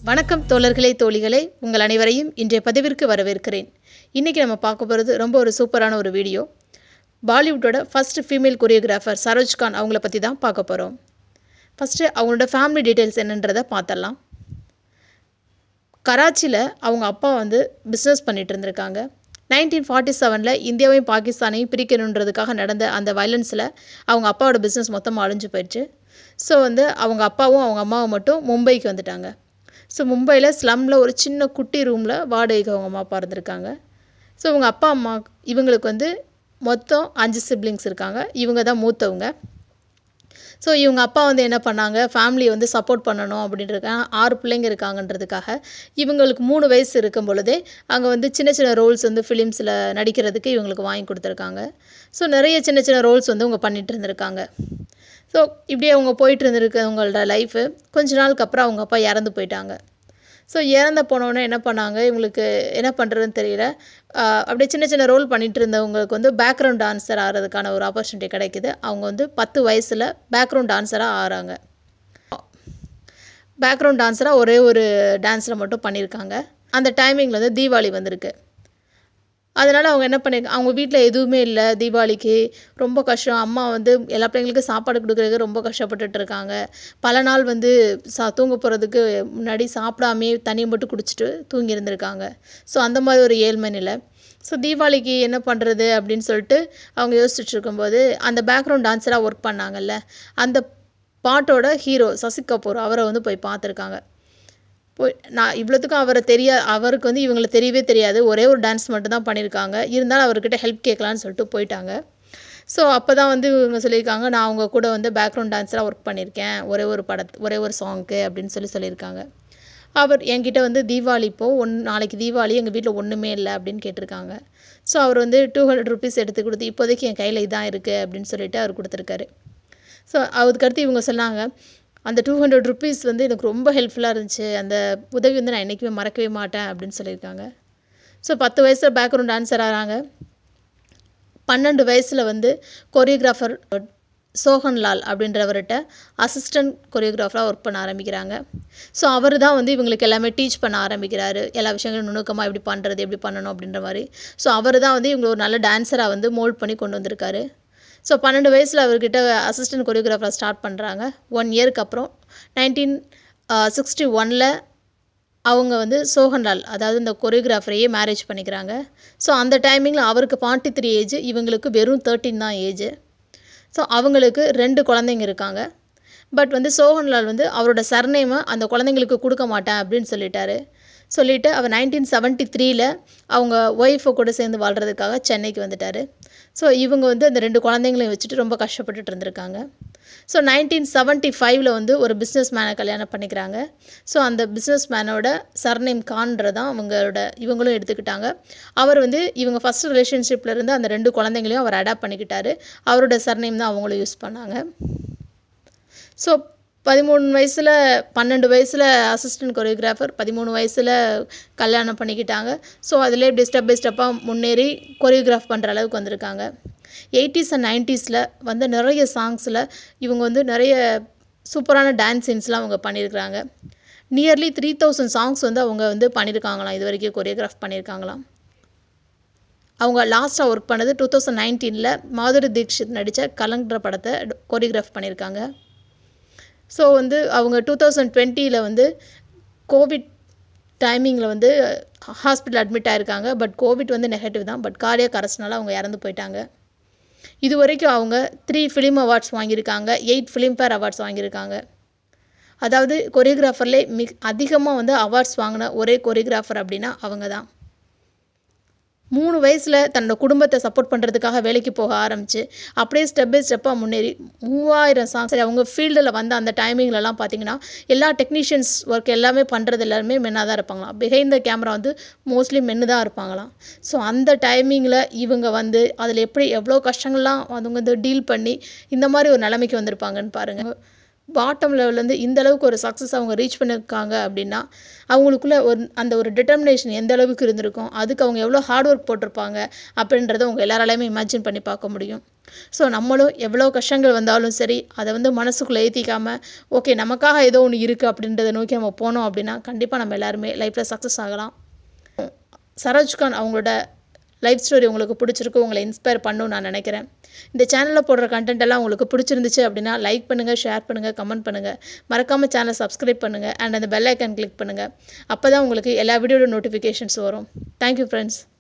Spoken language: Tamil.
வணக்கம் தோழர்களே தோழிகளே உங்கள் அனைவரையும் இன்றைய பதிவிற்கு வரவேற்கிறேன் இன்றைக்கி நம்ம பார்க்க போகிறது ரொம்ப ஒரு சூப்பரான ஒரு வீடியோ பாலிவுட்டோட first female choreographer Saroj Khan அவங்கள பற்றி தான் பார்க்க போகிறோம் ஃபஸ்ட்டு அவங்களோட ஃபேமிலி டீட்டெயில்ஸ் என்னன்றதை பார்த்துடலாம் கராச்சியில் அவங்க அப்பா வந்து பிஸ்னஸ் பண்ணிட்டு இருந்திருக்காங்க நைன்டீன் ஃபார்ட்டி செவனில் இந்தியாவையும் பாகிஸ்தானையும் பிரிக்கணுன்றதுக்காக நடந்த அந்த வயலன்ஸில் அவங்க அப்பாவோட பிஸ்னஸ் மொத்தமாக அழிஞ்சு போயிடுச்சு ஸோ வந்து அவங்க அப்பாவும் அவங்க அம்மாவும் மட்டும் மும்பைக்கு வந்துட்டாங்க ஸோ மும்பையில் ஸ்லம்மில் ஒரு சின்ன குட்டி ரூமில் வாடகைக்கு அவங்க அம்மா அப்பா இருந்திருக்காங்க ஸோ இவங்க அப்பா அம்மா இவங்களுக்கு வந்து மொத்தம் அஞ்சு சிப்ளிங்ஸ் இருக்காங்க இவங்க தான் மூத்தவங்க ஸோ இவங்க அப்பா வந்து என்ன பண்ணாங்க ஃபேமிலியை வந்து சப்போர்ட் பண்ணணும் அப்படின்றதுக்காக ஆறு பிள்ளைங்க இருக்காங்கன்றதுக்காக இவங்களுக்கு மூணு வயசு இருக்கும் பொழுதே அங்கே வந்து சின்ன சின்ன ரோல்ஸ் வந்து ஃபிலிம்ஸில் நடிக்கிறதுக்கு இவங்களுக்கு வாங்கி கொடுத்துருக்காங்க ஸோ நிறைய சின்ன சின்ன ரோல்ஸ் வந்து அவங்க பண்ணிகிட்டு இருந்திருக்காங்க ஸோ இப்படியே அவங்க போயிட்டு இருந்திருக்கவங்களோட லைஃபு கொஞ்ச நாளுக்கு அப்புறம் அவங்க அப்பா இறந்து போயிட்டாங்க ஸோ இறந்த போனோடனே என்ன பண்ணாங்க இவங்களுக்கு என்ன பண்ணுறதுன்னு தெரியல ஆஹ் அப்படியே சின்ன சின்ன ரோல் பண்ணிட்டு இருந்தவங்களுக்கு வந்து பேக்ரவுண்ட் டான்ஸர் ஆகிறதுக்கான ஒரு ஆப்பர்ச்சுனிட்டி கிடைக்குது அவங்க வந்து பத்து வயசில் பேக்ரவுண்ட் டான்ஸராக ஆகிறாங்க பேக்ரவுண்ட் டான்ஸராக ஒரே ஒரு டான்ஸில் மட்டும் பண்ணியிருக்காங்க அந்த டைமிங்கில் வந்து தீபாவளி வந்திருக்கு அதனால் அவங்க என்ன பண்ணியிருக்காங்க அவங்க வீட்டில் எதுவுமே இல்லை தீபாவளிக்கு ரொம்ப கஷ்டம் அம்மா வந்து எல்லா பிள்ளைங்களுக்கும் சாப்பாடு கொடுக்குறதுக்கு ரொம்ப கஷ்டப்பட்டுட்டு இருக்காங்க பல நாள் வந்து சா தூங்க போகிறதுக்கு முன்னாடி சாப்பிடாமே தண்ணியை மட்டும் குடிச்சிட்டு தூங்கி இருந்திருக்காங்க ஸோ அந்த மாதிரி ஒரு ஏழ்மை நிலை ஸோ தீபாவளிக்கு என்ன பண்ணுறது அப்படின்னு சொல்லிட்டு அவங்க யோசிச்சுட்டு இருக்கும்போது அந்த பேக்ரவுண்ட் டான்ஸராக ஒர்க் பண்ணாங்கல்ல அந்த பாட்டோட ஹீரோ சசி கபூர் அவரை வந்து போய் பார்த்துருக்காங்க போய் நான் இவ்வளோத்துக்கும் அவரை தெரியா அவருக்கு வந்து இவங்களை தெரியவே தெரியாது ஒரே ஒரு டான்ஸ் மட்டும் தான் பண்ணியிருக்காங்க இருந்தாலும் அவர்கிட்ட ஹெல்ப் கேட்கலான்னு சொல்லிட்டு போயிட்டாங்க ஸோ அப்போ தான் வந்து இவங்க சொல்லியிருக்காங்க நான் அவங்க கூட வந்து பேக்ரவுண்ட் டான்ஸராக ஒர்க் பண்ணியிருக்கேன் ஒரே ஒரு படத் ஒரே ஒரு சாங்க்கு அப்படின்னு சொல்லி சொல்லியிருக்காங்க அவர் என்கிட்ட வந்து தீபாவளி இப்போ ஒன் நாளைக்கு தீபாவளி எங்கள் வீட்டில் ஒன்றுமே இல்லை அப்படின்னு கேட்டிருக்காங்க ஸோ அவர் வந்து டூ ஹண்ட்ரட் ருபீஸ் எடுத்து கொடுத்து இப்போதைக்கு என் கையில் இதான் இருக்குது அப்படின்னு சொல்லிட்டு அவர் கொடுத்துருக்காரு ஸோ அதுக்கடுத்து இவங்க சொன்னாங்க அந்த டூ ஹண்ட்ரட் ருபீஸ் வந்து எனக்கு ரொம்ப ஹெல்ப்ஃபுல்லாக இருந்துச்சு அந்த உதவி வந்து நான் என்றைக்குமே மறக்கவே மாட்டேன் அப்படின்னு சொல்லியிருக்காங்க ஸோ பத்து வயசில் பேக்ரவுண்ட் டான்ஸர் ஆகிறாங்க பன்னெண்டு வயசில் வந்து கொரியோகிராஃபர் சோஹன்லால் அப்படின்றவர்கிட்ட அசிஸ்டன்ட் கொரியோகிராஃபராக ஒர்க் பண்ண ஆரம்பிக்கிறாங்க ஸோ அவர் தான் வந்து இவங்களுக்கு எல்லாமே டீச் பண்ண ஆரம்பிக்கிறாரு எல்லா விஷயங்களும் நுணுக்கமாக எப்படி பண்ணுறது எப்படி பண்ணணும் அப்படின்ற மாதிரி ஸோ அவர் தான் வந்து இவங்க ஒரு நல்ல டான்ஸராக வந்து மோல்ட் பண்ணி கொண்டு வந்திருக்காரு ஸோ பன்னெண்டு வயசில் அவர்கிட்ட அசிஸ்டன்ட் கொரியோகிராஃபராக ஸ்டார்ட் பண்ணுறாங்க ஒன் இயருக்கு அப்புறம் நைன்டீன் சிக்ஸ்டி ஒனில் அவங்க வந்து சோஹன்லால் அதாவது இந்த கொரியோகிராஃபரையே மேரேஜ் பண்ணிக்கிறாங்க ஸோ அந்த டைமிங்கில் அவருக்கு ஃபார்ட்டி த்ரீ ஏஜ் இவங்களுக்கு வெறும் தேர்ட்டின் தான் ஏஜ் ஸோ அவங்களுக்கு ரெண்டு குழந்தைங்க இருக்காங்க பட் வந்து சோஹன்லால் வந்து அவரோட சர்நேமை அந்த குழந்தைங்களுக்கு கொடுக்க மாட்டேன் அப்படின்னு சொல்லிட்டாரு சொல்லிவிட்டு அவர் நைன்டீன் செவன்ட்டி த்ரீல அவங்க ஒய்ஃபை கூட சேர்ந்து வாழ்கிறதுக்காக சென்னைக்கு வந்துட்டார் ஸோ இவங்க வந்து அந்த ரெண்டு குழந்தைங்களையும் வச்சுட்டு ரொம்ப கஷ்டப்பட்டுட்டு இருந்திருக்காங்க ஸோ நைன்டீன் செவன்ட்டி ஃபைவ்ல வந்து ஒரு பிஸ்னஸ் மேனை கல்யாணம் பண்ணிக்கிறாங்க ஸோ அந்த பிஸ்னஸ் மேனோட சர்நேம் கான்றதான் அவங்களோட இவங்களும் எடுத்துக்கிட்டாங்க அவர் வந்து இவங்க ஃபஸ்ட் ரிலேஷன்ஷிப்பில் இருந்து அந்த ரெண்டு குழந்தைங்களையும் அவர் அடாப்ட் பண்ணிக்கிட்டாரு அவரோட சர்நேம் தான் அவங்களும் யூஸ் பண்ணாங்க ஸோ பதிமூணு வயசில் பன்னெண்டு வயசில் அசிஸ்டன்ட் கொரியோகிராஃபர் பதிமூணு வயசில் கல்யாணம் பண்ணிக்கிட்டாங்க ஸோ அதிலே இப்படி ஸ்டெப் பை ஸ்டெப்பாக முன்னேறி கொரியோகிராஃப் பண்ணுற அளவுக்கு வந்திருக்காங்க எயிட்டிஸ் அண்ட் நைன்ட்டீஸில் வந்து நிறைய சாங்ஸில் இவங்க வந்து நிறைய சூப்பரான டான்ஸ் சீன்ஸ்லாம் அவங்க பண்ணியிருக்கிறாங்க நியர்லி த்ரீ தௌசண்ட் சாங்ஸ் வந்து அவங்க வந்து பண்ணியிருக்காங்களாம் இது வரைக்கும் கொரியோகிராஃப் பண்ணியிருக்காங்களாம் அவங்க லாஸ்ட்டாக ஒர்க் பண்ணது டூ தௌசண்ட் நைன்டீனில் மாதுரி தீக்ஷித் நடித்த கலங்கிற படத்தை கொரியோகிராஃப் பண்ணியிருக்காங்க ஸோ வந்து அவங்க டூ தௌசண்ட் டுவெண்ட்டியில் வந்து கோவிட் டைமிங்கில் வந்து ஹாஸ்பிட்டல் அட்மிட் ஆயிருக்காங்க பட் கோவிட் வந்து நெகட்டிவ் தான் பட் கார்டியாக கரஸ்னால அவங்க இறந்து போயிட்டாங்க இது வரைக்கும் அவங்க த்ரீ ஃபிலிம் அவார்ட்ஸ் வாங்கியிருக்காங்க எயிட் ஃபிலிம்ஃபேர் அவார்ட்ஸ் வாங்கியிருக்காங்க அதாவது கொரியோகிராஃபர்லே மிக் அதிகமாக வந்து அவார்ட்ஸ் வாங்கின ஒரே கொரியோகிராஃபர் அப்படின்னா அவங்க தான் மூணு வயசில் தன்னோட குடும்பத்தை சப்போர்ட் பண்ணுறதுக்காக வேலைக்கு போக ஆரம்பிச்சு அப்படியே ஸ்டெப் பை ஸ்டெப்பாக முன்னேறி மூவாயிரம் சாங்ஸ் அவங்க ஃபீல்டில் வந்த அந்த டைமிங்லலாம் பார்த்தீங்கன்னா எல்லா டெக்னீஷியன்ஸ் ஒர்க் எல்லாமே பண்ணுறது எல்லாருமே மென்னாக தான் இருப்பாங்களாம் பிஹைண்ட் த கேமரா வந்து மோஸ்ட்லி மென்னு தான் இருப்பாங்களாம் ஸோ அந்த டைமிங்கில் இவங்க வந்து அதில் எப்படி எவ்வளோ கஷ்டங்கள்லாம் அவங்க வந்து டீல் பண்ணி இந்த மாதிரி ஒரு நிலைமைக்கு வந்திருப்பாங்கன்னு பாருங்கள் பாட்டம் லெவல்லேருந்து இந்த அளவுக்கு ஒரு சக்ஸஸ் அவங்க ரீச் பண்ணியிருக்காங்க அப்படின்னா அவங்களுக்குள்ள ஒரு அந்த ஒரு டிட்டர்மினேஷன் எந்த அளவுக்கு இருந்திருக்கும் அதுக்கு அவங்க எவ்வளோ ஹார்ட் ஒர்க் போட்டிருப்பாங்க அப்படின்றத உங்கள் எல்லாராலையுமே இமேஜின் பண்ணி பார்க்க முடியும் ஸோ நம்மளும் எவ்வளோ கஷ்டங்கள் வந்தாலும் சரி அதை வந்து மனசுக்குள்ளே ஏற்றிக்காமல் ஓகே நமக்காக ஏதோ ஒன்று இருக்குது அப்படின்றத நோக்கி நம்ம போனோம் அப்படின்னா கண்டிப்பாக நம்ம எல்லாருமே லைஃப்பில் சக்ஸஸ் ஆகலாம் சரோஜ்கான் அவங்களோட லைஃப் ஸ்டோரி உங்களுக்கு பிடிச்சிருக்கு உங்களை இன்ஸ்பயர் பண்ணுன்னு நான் நினைக்கிறேன் இந்த சேனலில் போடுற கண்டென்ட் எல்லாம் உங்களுக்கு பிடிச்சிருந்துச்சு அப்படின்னா லைக் பண்ணுங்கள் ஷேர் பண்ணுங்கள் கமெண்ட் பண்ணுங்கள் மறக்காமல் சேனலை சப்ஸ்கிரைப் பண்ணுங்கள் அண்ட் அந்த பெல் ஐக்கான் கிளிக் பண்ணுங்கள் அப்போ தான் உங்களுக்கு எல்லா வீடியோட நோட்டிஃபிகேஷன்ஸ் வரும் தேங்க்யூ ஃப்ரெண்ட்ஸ்